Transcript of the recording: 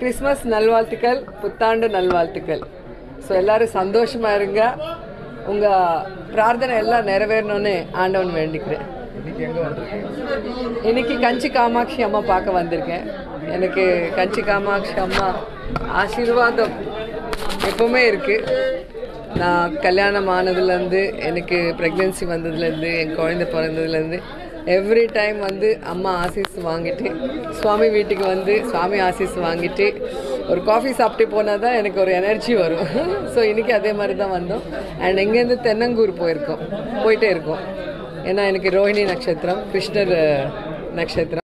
Christmas நல்வாழ்த்துக்கள் புத்தாண்டு நல்வாழ்த்துக்கள் ஸோ எல்லாரும் சந்தோஷமா இருங்க உங்க பிரார்த்தனை எல்லாம் நிறைவேறணும்னு ஆண்டவன் வேண்டிக்கிறேன் இன்னைக்கு எங்க வந்திருக்கீங்க இன்னைக்கு கஞ்சி காமாட்சி அம்மா பார்க்க வந்திருக்கேன் எனக்கு கஞ்சி காமாட்சி அம்மா ஆசீர்வாதம் எப்பவுமே இருக்கு நான் கல்யாணம் ஆனதுலேருந்து எனக்கு ப்ரெக்னென்சி வந்ததுலேருந்து என் குழந்தை பிறந்ததுலேருந்து எவ்ரி டைம் வந்து அம்மா ஆசீஸ் வாங்கிட்டு சுவாமி வீட்டுக்கு வந்து சுவாமி ஆசீஸ் வாங்கிட்டு ஒரு காஃபி சாப்பிட்டு போனால் தான் எனக்கு ஒரு எனர்ஜி வரும் ஸோ இன்றைக்கி அதே மாதிரி தான் வந்தோம் அண்ட் எங்கேருந்து தென்னங்கூர் போயிருக்கோம் போயிட்டே இருக்கோம் ஏன்னா எனக்கு ரோஹிணி நட்சத்திரம் கிருஷ்ணர் அஹ், நட்சத்திரம்